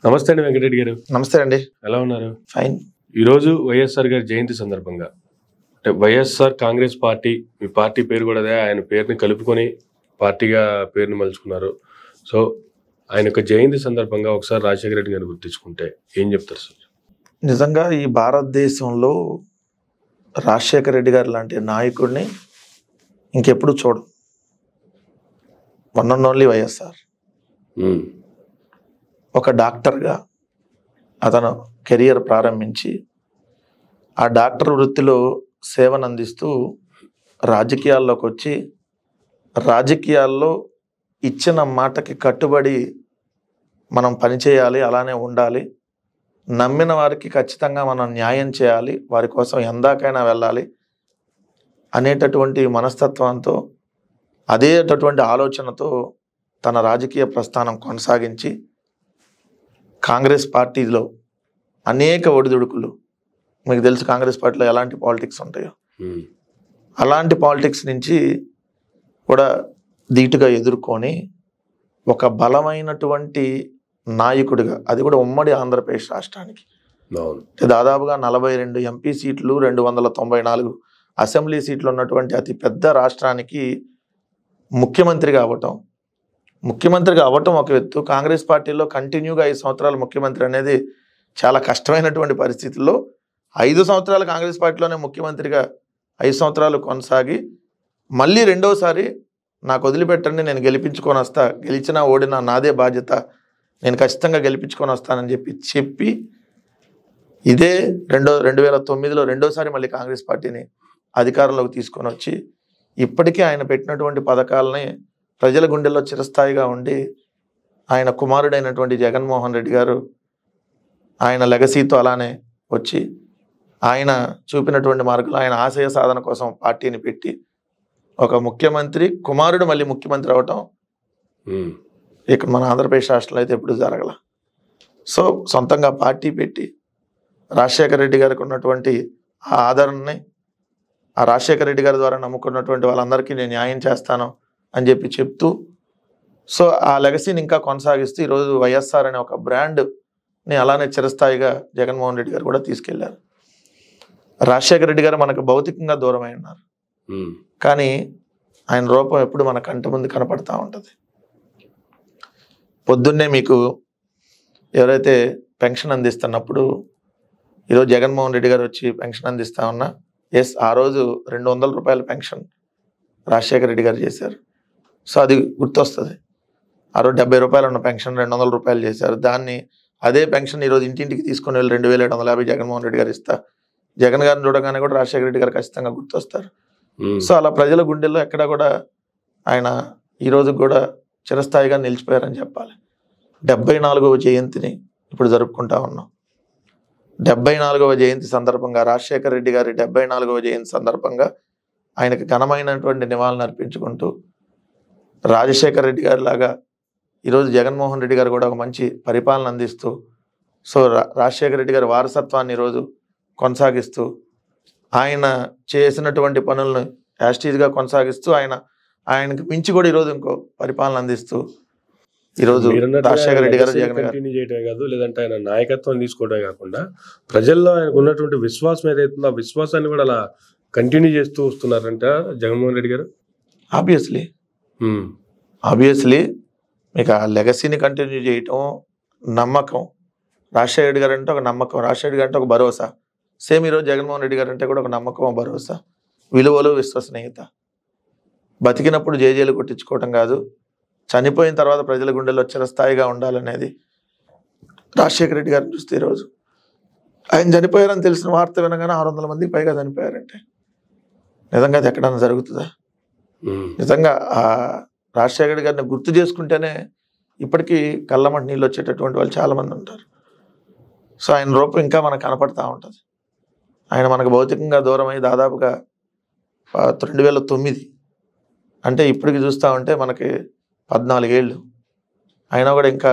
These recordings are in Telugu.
నమస్తే అండి వెంకటరెడ్డి గారు నమస్తే అండి ఎలా ఉన్నారు ఫైన్ ఈరోజు వైఎస్ఆర్ గారి జయంతి సందర్భంగా అంటే వైఎస్ఆర్ కాంగ్రెస్ పార్టీ మీ పార్టీ పేరు కూడా అదే ఆయన పేరుని కలుపుకొని పార్టీగా పేరుని మలుచుకున్నారు సో ఆయన యొక్క జయంతి సందర్భంగా ఒకసారి రాజశేఖర రెడ్డి గారిని గుర్తించుకుంటే ఏం చెప్తారు సార్ నిజంగా ఈ భారతదేశంలో రాజశేఖర రెడ్డి గారు లాంటి నాయకుడిని ఇంకెప్పుడు చూడం one and only YSR um, ఒక డాక్టర్గా అతను కెరియర్ ప్రారంభించి ఆ డాక్టర్ వృత్తిలో సేవను అందిస్తూ రాజకీయాల్లోకి వచ్చి రాజకీయాల్లో ఇచ్చిన మాటకి కట్టుబడి మనం పనిచేయాలి అలానే ఉండాలి నమ్మిన వారికి ఖచ్చితంగా మనం న్యాయం చేయాలి వారి కోసం ఎందాకైనా వెళ్ళాలి అనేటటువంటి మనస్తత్వంతో అదేటటువంటి ఆలోచనతో తన రాజకీయ ప్రస్థానం కొనసాగించి కాంగ్రెస్ పార్టీలో అనేక ఒడిదుడుకులు మీకు తెలుసు కాంగ్రెస్ పార్టీలో ఎలాంటి పాలిటిక్స్ ఉంటాయో ఉమ్, అలాంటి పాలిటిక్స్ నుంచి కూడా ధీటుగా ఎదుర్కొని ఒక బలమైనటువంటి నాయకుడిగా అది కూడా ఉమ్మడి ఆంధ్రప్రదేశ్ రాష్ట్రానికి అవును అంటే దాదాపుగా నలభై రెండు ఎంపీ సీట్లు రెండు వందల తొంభై నాలుగు అసెంబ్లీ సీట్లు ఉన్నటువంటి అతి పెద్ద రాష్ట్రానికి ముఖ్యమంత్రిగా అవ్వటం ముఖ్యమంత్రిగా అవ్వటం ఒక ఎత్తు కాంగ్రెస్ పార్టీలో కంటిన్యూగా ఐదు సంవత్సరాలు ముఖ్యమంత్రి అనేది చాలా కష్టమైనటువంటి పరిస్థితుల్లో ఐదు సంవత్సరాలు కాంగ్రెస్ పార్టీలోనే ముఖ్యమంత్రిగా ఐదు సంవత్సరాలు కొనసాగి మళ్ళీ రెండోసారి నాకు వదిలిపెట్టండి నేను గెలిపించుకొని వస్తా గెలిచినా ఓడినా నాదే బాధ్యత నేను ఖచ్చితంగా గెలిపించుకొని వస్తానని చెప్పి చెప్పి ఇదే రెండో రెండు వేల తొమ్మిదిలో రెండోసారి మళ్ళీ కాంగ్రెస్ పార్టీని అధికారంలోకి తీసుకొని వచ్చి ఇప్పటికీ ఆయన పెట్టినటువంటి పథకాలని ప్రజల గుండెల్లో చిరస్థాయిగా ఉండి ఆయన కుమారుడైనటువంటి జగన్మోహన్ రెడ్డి గారు ఆయన లెగసీతో అలానే వచ్చి ఆయన చూపినటువంటి మార్గంలో ఆయన ఆశయ సాధన కోసం పార్టీని పెట్టి ఒక ముఖ్యమంత్రి కుమారుడు మళ్ళీ ముఖ్యమంత్రి అవటం ఉమ్, ఇక్కడ మన ఆంధ్రప్రదేశ్ రాష్ట్రంలో అయితే ఎప్పుడు జరగల సో సొంతంగా పార్టీ పెట్టి రాజశేఖర రెడ్డి గారికి ఉన్నటువంటి ఆ ఆదరణని ఆ రాజశేఖర రెడ్డి గారి ద్వారా నమ్ముకున్నటువంటి వాళ్ళందరికీ నేను న్యాయం చేస్తాను అని చెప్పి చెప్తూ సో ఆ లెగసీని ఇంకా కొనసాగిస్తూ ఈరోజు వైఎస్ఆర్ అనే ఒక బ్రాండ్ని అలానే చిరస్థాయిగా జగన్మోహన్ రెడ్డి గారు కూడా తీసుకెళ్లారు రాజశేఖర రెడ్డి గారు మనకు భౌతికంగా దూరమై ఉన్నారు ఉమ్, కానీ ఆయన రూపం ఎప్పుడు మన కంటి ముందు కనపడతా ఉంటుంది పొద్దున్నే మీకు ఎవరైతే పెన్షన్ అందిస్తున్నప్పుడు ఈరోజు జగన్మోహన్ రెడ్డి గారు వచ్చి పెన్షన్ అందిస్తా ఉన్నా ఎస్ ఆ రోజు రెండు వందల రూపాయల పెన్షన్ రాజశేఖర రెడ్డి గారు చేశారు సో అది గుర్తొస్తుంది ఆ రోజు డెబ్బై రూపాయలు ఉన్న పెన్షన్ రెండు వందల రూపాయలు చేశారు దాన్ని అదే పెన్షన్ ఈరోజు ఇంటింటికి తీసుకొని వెళ్ళి రెండు వేల ఏడు వందల యాభై జగన్మోహన్ రెడ్డి గారు ఇస్తా జగన్ గారిని చూడగానే కూడా రాజశేఖర రెడ్డి గారు ఖచ్చితంగా గుర్తొస్తారు ఉమ్, సో అలా ప్రజల గుండెల్లో ఎక్కడ కూడా ఆయన ఈ రోజు కూడా చిరస్థాయిగా నిలిచిపోయారని చెప్పాలి డెబ్బై నాలుగవ జయంతిని ఇప్పుడు జరుపుకుంటా ఉన్నాం డెబ్బై నాలుగవ జయంతి సందర్భంగా రాజశేఖర రెడ్డి గారి డెబ్బై నాలుగవ జయంతి సందర్భంగా ఆయనకి ఘనమైనటువంటి నివాళులు అర్పించుకుంటూ రాజశేఖర రెడ్డి గారి లాగా ఈరోజు జగన్మోహన్ రెడ్డి గారు కూడా ఒక మంచి పరిపాలన అందిస్తూ సో రా- రాజశేఖర రెడ్డి గారి వారసత్వాన్ని ఈరోజు కొనసాగిస్తూ ఆయన చేసినటువంటి పనులను యాస్టీజ్గా కొనసాగిస్తూ ఆయన ఆయనకి మించి కూడా ఈరోజు ఇంకో పరిపాలన అందిస్తూ ఈరోజు మీరన్నట్టుగా రాజశేఖర రెడ్డి గారు legacy జగన్ గారు కంటిన్యూ చేయడమే కాదు లేదంటే ఆయన నాయకత్వం తీసుకోవడమే కాకుండా ప్రజల్లో ఆయనకు ఉన్నటువంటి విశ్వాసం ఏదైతుందో ఆ విశ్వాసాన్ని కూడా అలా కంటిన్యూ చేస్తూ వస్తున్నారంట జగన్మోహన్ రెడ్డి గారు ఆబ్వియస్లీ ఉమ్, ఆబ్వియస్లీ మీకు ఆ లెగసీని కంటిన్యూ చేయటం నమ్మకం రాజశేఖర రెడ్డి గారు అంటే ఒక నమ్మకం రాజశేఖర రెడ్డి గారు అంటే ఒక భరోసా సేమ్ ఈరోజు జగన్మోహన్ రెడ్డి గారు అంటే కూడా ఒక నమ్మకం భరోసా విలువలు విశ్వసనీయత బతికినప్పుడు జేజేలు కొట్టించుకోవటం కాదు చనిపోయిన తర్వాత ప్రజల గుండెల్లో చిరస్థాయిగా ఉండాలనేది రాజశేఖర రెడ్డి గారిని చూస్తే ఈరోజు ఆయన చనిపోయారని తెలిసిన వార్త వినగానే ఆరు వందల మందికి పైగా చనిపోయారంటే నిజంగా అది ఎక్కడన్నా జరుగుతుందా ఉమ్, నిజంగా ఆ రాజశేఖర్ గారిని గుర్తు చేసుకుంటేనే ఇప్పటికీ కళ్ళమంట నీళ్ళు వచ్చేటటువంటి వాళ్ళు చాలా మంది ఉంటారు సో ఆయన రూపం ఇంకా మనకు కనపడతా ఉంటుంది ఆయన మనకు భౌతికంగా దూరమై దాదాపుగా ఆ, రెండు వేల తొమ్మిది అంటే ఇప్పటికి చూస్తూ ఉంటే మనకి పద్నాలుగేళ్ళు అయినా కూడా ఇంకా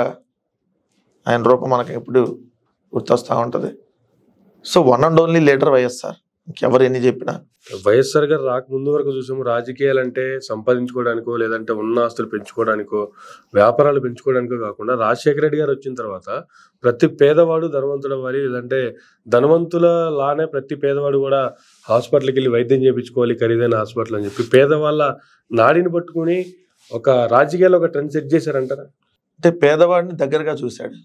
ఆయన రూపం మనకి ఎప్పుడు గుర్తొస్తూ ఉంటుంది so one and only leader YSR ఇంకెవరు ఎన్ని చెప్పినా వైఎస్ఆర్ గారు రాక ముందు వరకు చూసాము రాజకీయాలు అంటే సంపాదించుకోవడానికో లేదంటే ఉన్న ఆస్తులు పెంచుకోవడానికో వ్యాపారాలు పెంచుకోవడానికో కాకుండా రాజశేఖర రెడ్డి గారు వచ్చిన తర్వాత ప్రతి పేదవాడు ధనవంతుడు అవ్వాలి లేదంటే ధనవంతుల లానే ప్రతి పేదవాడు కూడా హాస్పిటల్కి వెళ్ళి వైద్యం చేయించుకోవాలి ఖరీదైన హాస్పిటల్ అని చెప్పి పేదవాళ్ళ నాడిని పట్టుకుని ఒక రాజకీయాల్లో ఒక ట్రెండ్ సెట్ చేశారంటారా అంటే పేదవాడిని దగ్గరగా చూశాడు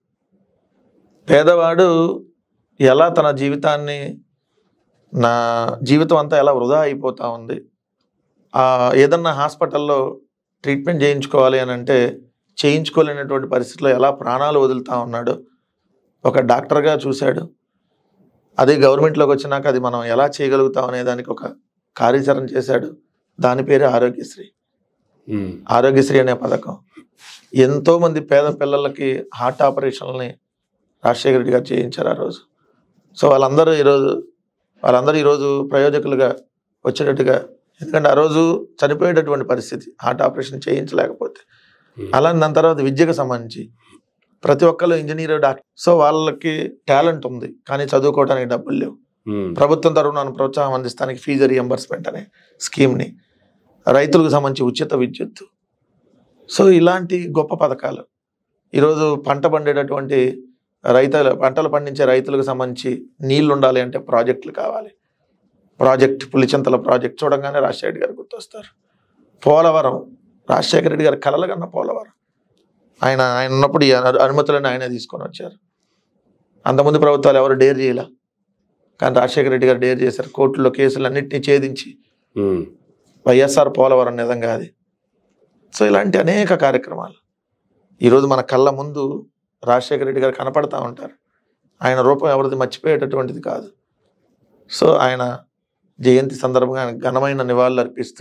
పేదవాడు ఎలా తన జీవితాన్ని నా జీవితం అంతా ఎలా వృధా అయిపోతా ఉంది ఆ ఏదన్నా హాస్పిటల్లో ట్రీట్మెంట్ చేయించుకోవాలి అని అంటే చేయించుకోలేనటువంటి పరిస్థితిలో ఎలా ప్రాణాలు వదులుతా ఉన్నాడు ఒక డాక్టర్గా చూశాడు అదే గవర్నమెంట్లోకి వచ్చినాక అది మనం ఎలా చేయగలుగుతాం అనే దానికి ఒక కార్యాచరణ చేశాడు దాని పేరే ఆరోగ్యశ్రీ ఉమ్, ఆరోగ్యశ్రీ అనే పథకం ఎంతో మంది పేద పిల్లలకి హార్ట్ ఆపరేషన్లని రాజశేఖర రెడ్డి గారు చేయించారు ఆ రోజు సో వాళ్ళందరూ ఈరోజు వాళ్ళందరూ ఈరోజు ప్రయోజకులుగా వచ్చేటట్టుగా ఎందుకంటే ఆ రోజు చనిపోయేటటువంటి పరిస్థితి హార్ట్ ఆపరేషన్ చేయించలేకపోతే ఉమ్, అలా దాని తర్వాత విద్యకు సంబంధించి ప్రతి ఒక్కరు ఇంజనీర్ డాక్టర్ సో వాళ్ళకి టాలెంట్ ఉంది కానీ చదువుకోవడానికి డబ్బులు లేవు ఉమ్, ప్రభుత్వం తరఫున ప్రోత్సాహం అందిస్తానికి ఫీజు రియంబర్స్మెంట్ అనే స్కీమ్ని రైతులకు సంబంధించి ఉచిత విద్యుత్తు సో ఇలాంటి గొప్ప పథకాలు ఈరోజు పంట పండేటటువంటి రైతులు పంటలు పండించే రైతులకు సంబంధించి నీళ్లు ఉండాలి అంటే ప్రాజెక్టులు కావాలి ప్రాజెక్ట్ పులిచింతల ప్రాజెక్ట్ చూడంగానే రాజశేఖర రెడ్డి గారు గుర్తొస్తారు పోలవరం రాజశేఖర రెడ్డి గారి కలలు కన్న పోలవరం ఆయన ఆయన ఉన్నప్పుడు ఈ అను- అనుమతులను ఆయనే తీసుకొని వచ్చారు అంతకుముందు ప్రభుత్వాలు ఎవరు డేర్ చేయలే కానీ రాజశేఖర రెడ్డి గారు డేర్ చేశారు కోర్టులో కేసులన్నింటినీ ఛేదించి ఉమ్, వైఎస్ఆర్ పోలవరం నిజంగా అది సో ఇలాంటి అనేక కార్యక్రమాలు ఈరోజు మన కళ్ళ ముందు రాజశేఖర రెడ్డి గారు కనపడతా ఉంటారు ఆయన రూపం ఎవరిది మర్చిపోయేటటువంటిది కాదు సో ఆయన జయంతి సందర్భంగా ఆయన ఘనమైన నివాళులు అర్పిస్తూ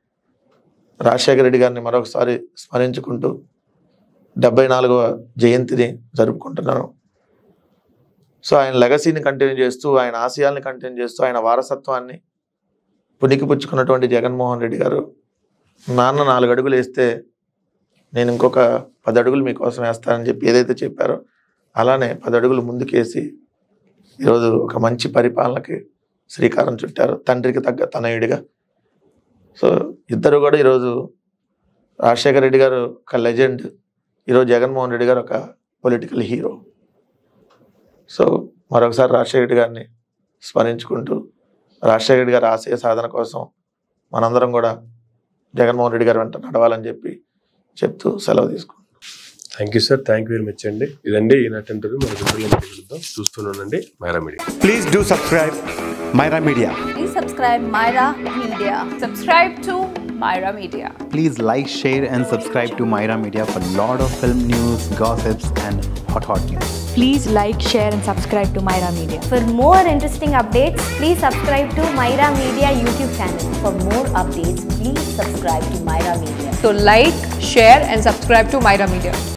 రాజశేఖర రెడ్డి గారిని మరొకసారి స్మరించుకుంటూ డెబ్బై నాలుగవ జయంతిని జరుపుకుంటున్నాను సో ఆయన లెగసీని కంటిన్యూ చేస్తూ ఆయన ఆశయాల్ని కంటిన్యూ చేస్తూ ఆయన వారసత్వాన్ని పుణికిపుచ్చుకున్నటువంటి జగన్మోహన్ రెడ్డి గారు నాన్న నాలుగు అడుగులు వేస్తే నేను ఇంకొక పది అడుగులు మీకోసం వేస్తానని చెప్పి ఏదైతే చెప్పారో అలానే పది అడుగులు ముందుకేసి ఈరోజు ఒక మంచి పరిపాలనకి శ్రీకారం చుట్టారు తండ్రికి తగ్గ తనయుడిగా సో ఇద్దరు కూడా ఈరోజు రాజశేఖర రెడ్డి గారు ఒక లెజెండ్ ఈరోజు జగన్మోహన్ రెడ్డి గారు ఒక పొలిటికల్ హీరో సో మరొకసారి రాజశేఖర రెడ్డి గారిని స్మరించుకుంటూ రాజశేఖర రెడ్డి గారి ఆశయ సాధన కోసం మనందరం కూడా జగన్మోహన్ రెడ్డి గారి వెంట నడవాలని చెప్పి చెప్తూ సెలవు తీసుకుంటాం thank you sir thank you very much అండి ఇదండి ఈనాటి ఇంటర్వ్యూ మన గుంటూరులో మళ్ళీ కలుద్దాం చూస్తున్నానండి Myra media Please do subscribe Myra Media. Please subscribe Myra Media. Subscribe to Myra Media. Please like, share, and subscribe to Myra Media for lot of film news, gossips, and hot hot news. Please like, share, and subscribe to Myra Media. For more interesting updates, please subscribe to Myra Media YouTube channel. For more updates, please subscribe to Myra Media. So like, share and subscribe to Myra Media.